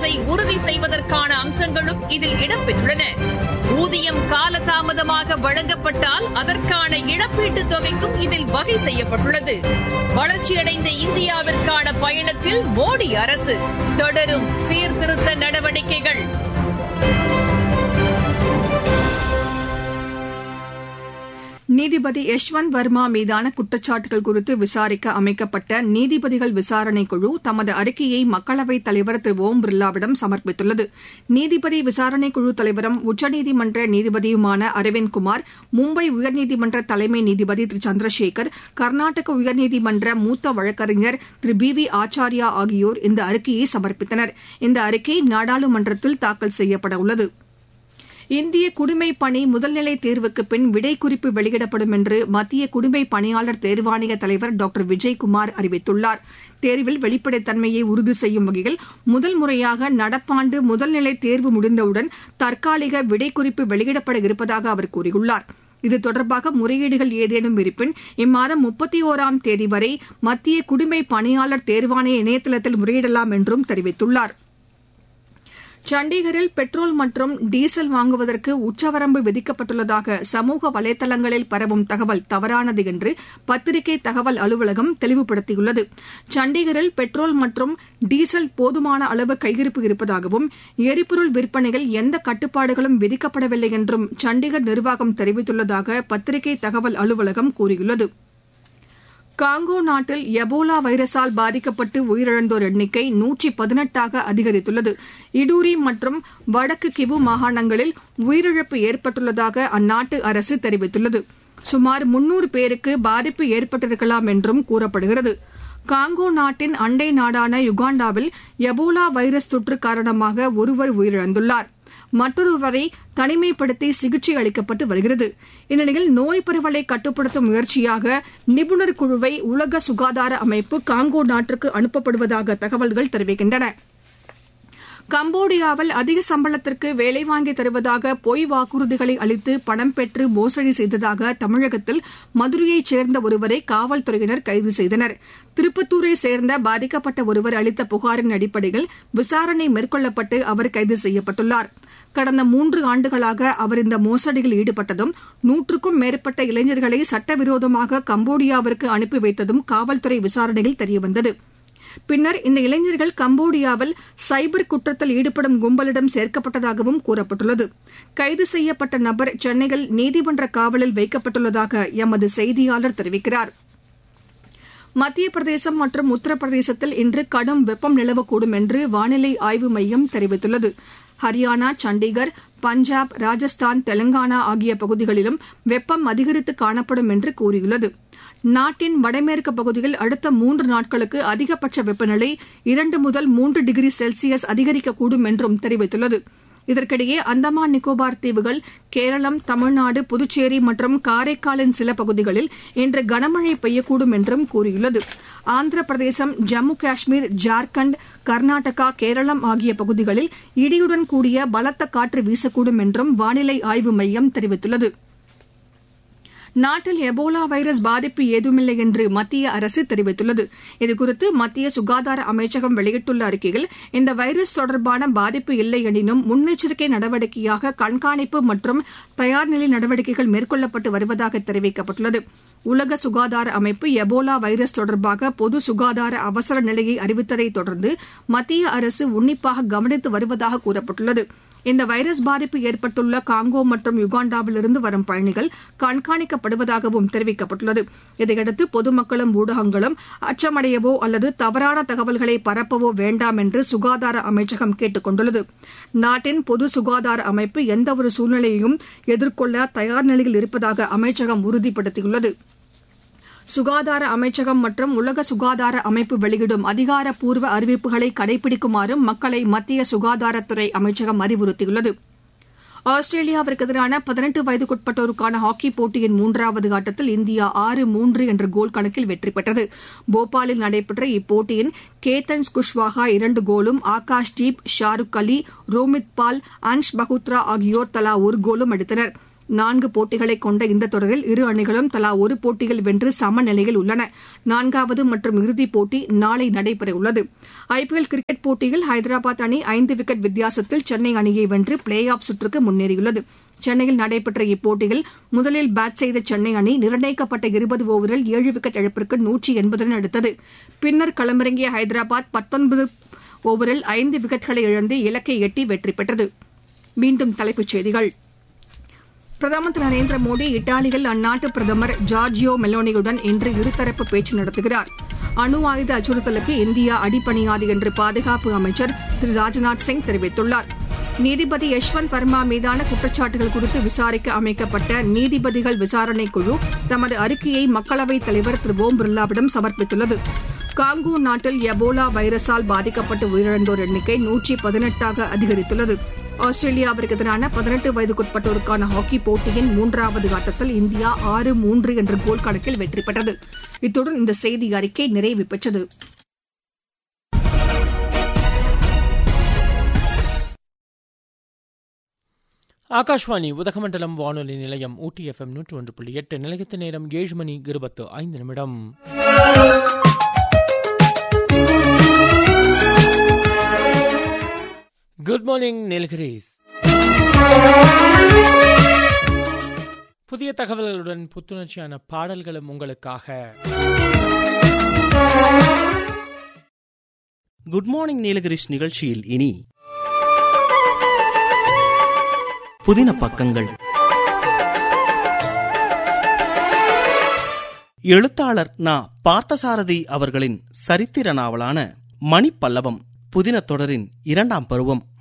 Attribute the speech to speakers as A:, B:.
A: கிடைப்பதை உறுதி செய்வதற்கான அம்சங்களும் இதில் இடம்பெற்றுள்ளன ஊதியம் காலதாமதமாக வழங்கப்பட்டால் அதற்கான இழப்பீட்டுத் தொகைக்கும் இதில் வகை செய்யப்பட்டுள்ளது வளர்ச்சியடைந்த இந்தியாவிற்கான பயணத்தில் மோடி அரசு தொடரும் சீர்திருத்த நடவடிக்கைகள்
B: நீதிபதி யஷ்வந்த் வர்மா மீதான குற்றச்சாட்டுகள் குறித்து விசாரிக்க அமைக்கப்பட்ட நீதிபதிகள் விசாரணைக் குழு தமது அறிக்கையை மக்களவைத் தலைவர் திரு ஓம் பிர்லாவிடம் சமர்ப்பித்துள்ளது நீதிபதி விசாரணைக் குழு தலைவரும் உச்சநீதிமன்ற நீதிபதியுமான அரவிந்த் குமார் மும்பை உயர்நீதிமன்ற தலைமை நீதிபதி திரு சந்திரசேகர் கர்நாடக உயர்நீதிமன்ற மூத்த வழக்கறிஞர் திரு பி வி ஆச்சாரியா ஆகியோர் இந்த அறிக்கையை சமர்ப்பித்தனர் இந்த அறிக்கை நாடாளுமன்றத்தில் தாக்கல் செய்யப்பட உள்ளது இந்திய குடிமைப் பணி முதல்நிலை தேர்வுக்கு பின் விடை குறிப்பு வெளியிடப்படும் என்று மத்திய குடிமைப் பணியாளர் தேர்வாணைய தலைவர் டாக்டர் விஜயகுமார் அறிவித்துள்ளார் தேர்வில் வெளிப்படைத்தன்மையை உறுதி செய்யும் வகையில் முதல் முறையாக நடப்பாண்டு முதல்நிலை தேர்வு முடிந்தவுடன் தற்காலிக விடை குறிப்பு வெளியிடப்பட இருப்பதாக அவர் கூறியுள்ளார் இது தொடர்பாக முறையீடுகள் ஏதேனும் இருப்பின் இம்மாதம் முப்பத்தி ஒராம் தேதி வரை மத்திய குடிமை பணியாளர் தேர்வாணைய இணையதளத்தில் முறையிடலாம் என்றும் தெரிவித்துள்ளாா் சண்டிகரில் பெட்ரோல் மற்றும் டீசல் வாங்குவதற்கு உச்சவரம்பு விதிக்கப்பட்டுள்ளதாக சமூக வலைதளங்களில் பரவும் தகவல் தவறானது என்று பத்திரிகை தகவல் அலுவலகம் தெளிவுபடுத்தியுள்ளது சண்டிகரில் பெட்ரோல் மற்றும் டீசல் போதுமான அளவு கையிருப்பு இருப்பதாகவும் எரிபொருள் விற்பனையில் எந்த கட்டுப்பாடுகளும் விதிக்கப்படவில்லை என்றும் சண்டிகர் நிர்வாகம் தெரிவித்துள்ளதாக பத்திரிகை தகவல் அலுவலகம் கூறியுள்ளது காங்கோ நாட்டில் எபோலா வைரஸால் பாதிக்கப்பட்டு உயிரிழந்தோர் எண்ணிக்கை நூற்றி பதினெட்டாக அதிகரித்துள்ளது இடூரி மற்றும் வடக்கு கிவு மாகாணங்களில் உயிரிழப்பு ஏற்பட்டுள்ளதாக அந்நாட்டு அரசு தெரிவித்துள்ளது சுமார் முன்னூறு பேருக்கு பாதிப்பு ஏற்பட்டிருக்கலாம் என்றும் கூறப்படுகிறது காங்கோ நாட்டின் அண்டை நாடான யுகாண்டாவில் எபோலா வைரஸ் தொற்று காரணமாக ஒருவர் உயிரிழந்துள்ளார் மற்றொருவரை தனிமைப்படுத்தி சிகிச்சை அளிக்கப்பட்டு வருகிறது இந்நிலையில் நோய் பரவலை கட்டுப்படுத்தும் முயற்சியாக நிபுணர் குழுவை உலக சுகாதார அமைப்பு காங்கோ நாட்டிற்கு அனுப்பப்படுவதாக தகவல்கள் தெரிவிக்கின்றன கம்போடியாவில் அதிக சம்பளத்திற்கு வேலை வாங்கி தருவதாக பொய் வாக்குறுதிகளை அளித்து பணம் பெற்று மோசடி செய்ததாக தமிழகத்தில் மதுரையைச் சேர்ந்த ஒருவரை காவல்துறையினர் கைது செய்தனர் திருப்பத்தூரை சேர்ந்த பாதிக்கப்பட்ட ஒருவர் அளித்த புகாரின் அடிப்படையில் விசாரணை மேற்கொள்ளப்பட்டு அவர் கைது செய்யப்பட்டுள்ளார் கடந்த மூன்று ஆண்டுகளாக அவர் இந்த மோசடியில் ஈடுபட்டதும் நூற்றுக்கும் மேற்பட்ட இளைஞர்களை சட்டவிரோதமாக கம்போடியாவிற்கு அனுப்பி வைத்ததும் காவல்துறை விசாரணையில் தெரியவந்தது பின்னர் இந்த இளைஞர்கள் கம்போடியாவில் சைபர் குற்றத்தில் ஈடுபடும் கும்பலிடம் சேர்க்கப்பட்டதாகவும் கூறப்பட்டுள்ளது கைது செய்யப்பட்ட நபர் சென்னையில் நீதிமன்ற காவலில் வைக்கப்பட்டுள்ளதாக எமது செய்தியாளர் தெரிவிக்கிறார் மத்திய பிரதேசம் மற்றும் உத்தரப்பிரதேசத்தில் இன்று கடும் வெப்பம் நிலவக்கூடும் என்று வானிலை ஆய்வு மையம் தெரிவித்துள்ளது ஹரியானா சண்டிகர் பஞ்சாப் ராஜஸ்தான் தெலங்கானா ஆகிய பகுதிகளிலும் வெப்பம் அதிகரித்து காணப்படும் என்று கூறியுள்ளது நாட்டின் வடமேற்கு பகுதியில் அடுத்த மூன்று நாட்களுக்கு அதிகபட்ச வெப்பநிலை இரண்டு முதல் மூன்று டிகிரி செல்சியஸ் அதிகரிக்கக்கூடும் என்றும் தெரிவித்துள்ளது இதற்கிடையே அந்தமான் நிக்கோபார் தீவுகள் கேரளம் தமிழ்நாடு புதுச்சேரி மற்றும் காரைக்காலின் சில பகுதிகளில் இன்று கனமழை பெய்யக்கூடும் என்றும் கூறியுள்ளது ஆந்திர பிரதேசம் ஜம்மு காஷ்மீர் ஜார்க்கண்ட் கர்நாடகா கேரளம் ஆகிய பகுதிகளில் இடியுடன் கூடிய பலத்த காற்று வீசக்கூடும் என்றும் வானிலை ஆய்வு மையம் தெரிவித்துள்ளது நாட்டில் எபோலா வைரஸ் பாதிப்பு ஏதுமில்லை என்று மத்திய அரசு தெரிவித்துள்ளது இதுகுறித்து மத்திய சுகாதார அமைச்சகம் வெளியிட்டுள்ள அறிக்கையில் இந்த வைரஸ் தொடர்பான பாதிப்பு இல்லை எனினும் முன்னெச்சரிக்கை நடவடிக்கையாக கண்காணிப்பு மற்றும் தயார்நிலை நடவடிக்கைகள் மேற்கொள்ளப்பட்டு வருவதாக தெரிவிக்கப்பட்டுள்ளது உலக சுகாதார அமைப்பு எபோலா வைரஸ் தொடர்பாக பொது சுகாதார அவசர நிலையை அறிவித்ததை தொடர்ந்து மத்திய அரசு உன்னிப்பாக கவனித்து வருவதாக கூறப்பட்டுள்ளது இந்த வைரஸ் பாதிப்பு ஏற்பட்டுள்ள காங்கோ மற்றும் யுகாண்டாவிலிருந்து வரும் பயணிகள் கண்காணிக்கப்படுவதாகவும் தெரிவிக்கப்பட்டுள்ளது இதையடுத்து பொதுமக்களும் ஊடகங்களும் அச்சமடையவோ அல்லது தவறான தகவல்களை பரப்பவோ வேண்டாம் என்று சுகாதார அமைச்சகம் கேட்டுக் கொண்டுள்ளது நாட்டின் பொது சுகாதார அமைப்பு எந்தவொரு சூழ்நிலையையும் எதிர்கொள்ள தயார் நிலையில் இருப்பதாக அமைச்சகம் உறுதிப்படுத்தியுள்ளது சுகாதார அமைச்சகம் மற்றும் உலக சுகாதார அமைப்பு வெளியிடும் அதிகாரப்பூர்வ அறிவிப்புகளை கடைபிடிக்குமாறும் மக்களை மத்திய சுகாதாரத்துறை அமைச்சகம் அறிவுறுத்தியுள்ளது ஆஸ்திரேலியாவிற்கு எதிரான பதினெட்டு வயதுக்குட்பட்டோருக்கான ஹாக்கி போட்டியின் மூன்றாவது ஆட்டத்தில் இந்தியா ஆறு மூன்று என்ற கோல் கணக்கில் வெற்றி பெற்றது போபாலில் நடைபெற்ற இப்போட்டியின் கேத்தன் குஷ்வாஹா இரண்டு கோலும் ஆகாஷ் தீப் ஷாருக் அலி ரோமித் பால் அன்ஷ் பகுத்ரா ஆகியோர் தலா ஒரு கோலும் அடித்தனர் நான்கு போட்டிகளை கொண்ட இந்த தொடரில் இரு அணிகளும் தலா ஒரு போட்டியில் வென்று சமநிலையில் உள்ளன நான்காவது மற்றும் இறுதிப் போட்டி நாளை நடைபெறவுள்ளது ஐபிஎல் கிரிக்கெட் போட்டியில் ஹைதராபாத் அணி ஐந்து விக்கெட் வித்தியாசத்தில் சென்னை அணியை வென்று பிளே ஆஃப் சுற்றுக்கு முன்னேறியுள்ளது சென்னையில் நடைபெற்ற இப்போட்டியில் முதலில் பேட் செய்த சென்னை அணி நிர்ணயிக்கப்பட்ட இருபது ஓவரில் ஏழு விக்கெட் இழப்பிற்கு நூற்றி எண்பது ரன் எடுத்தது பின்னர் களமிறங்கிய ஹைதராபாத் பத்தொன்பது ஓவரில் ஐந்து விக்கெட்களை இழந்து இலக்கை எட்டி வெற்றி பெற்றது மீண்டும் தலைப்புச் செய்திகள் பிரதமர் திரு நரேந்திர மோடி இத்தாலியில் அந்நாட்டு பிரதமர் ஜார்ஜியோ மெலோனியுடன் இன்று இருதரப்பு பேச்சு நடத்துகிறார் அணு ஆயுத அச்சுறுத்தலுக்கு இந்தியா அடிபணியாது என்று பாதுகாப்பு அமைச்சர் திரு ராஜ்நாத் சிங் தெரிவித்துள்ளார் நீதிபதி யஷ்வந்த் வர்மா மீதான குற்றச்சாட்டுகள் குறித்து விசாரிக்க அமைக்கப்பட்ட நீதிபதிகள் விசாரணை குழு தமது அறிக்கையை மக்களவைத் தலைவர் திரு ஓம் பிர்லாவிடம் சமர்ப்பித்துள்ளது காங்கோ நாட்டில் எபோலா வைரஸால் பாதிக்கப்பட்டு உயிரிழந்தோர் எண்ணிக்கை நூற்றி பதினெட்டாக அதிகரித்துள்ளது ஆஸ்திரேலியாவிற்கு எதிரான பதினெட்டு வயதுக்குட்பட்டோருக்கான ஹாக்கி போட்டியின் மூன்றாவது ஆட்டத்தில் இந்தியா ஆறு மூன்று என்ற கோல் கணக்கில் வெற்றி பெற்றது இத்துடன் இந்த செய்தி அறிக்கை நிறைவு பெற்றது
C: ஆகாஷ்வாணி உதகமண்டலம் வானொலி நிலையம் ஊட்டி எஃப்எம் நூற்று ஒன்று புள்ளி எட்டு நிலையத்து நேரம் ஏழு மணி இருபத்து ஐந்து நிமிடம் குட் மார்னிங் நீலகிரிஸ் புதிய தகவல்களுடன் புத்துணர்ச்சியான பாடல்களும் உங்களுக்காக
D: குட் மார்னிங் நீலகிரிஷ் நிகழ்ச்சியில் இனி புதின பக்கங்கள் எழுத்தாளர் நா பார்த்தசாரதி அவர்களின் சரித்திர நாவலான மணிப்பல்லவம் புதின தொடரின் இரண்டாம் பருவம்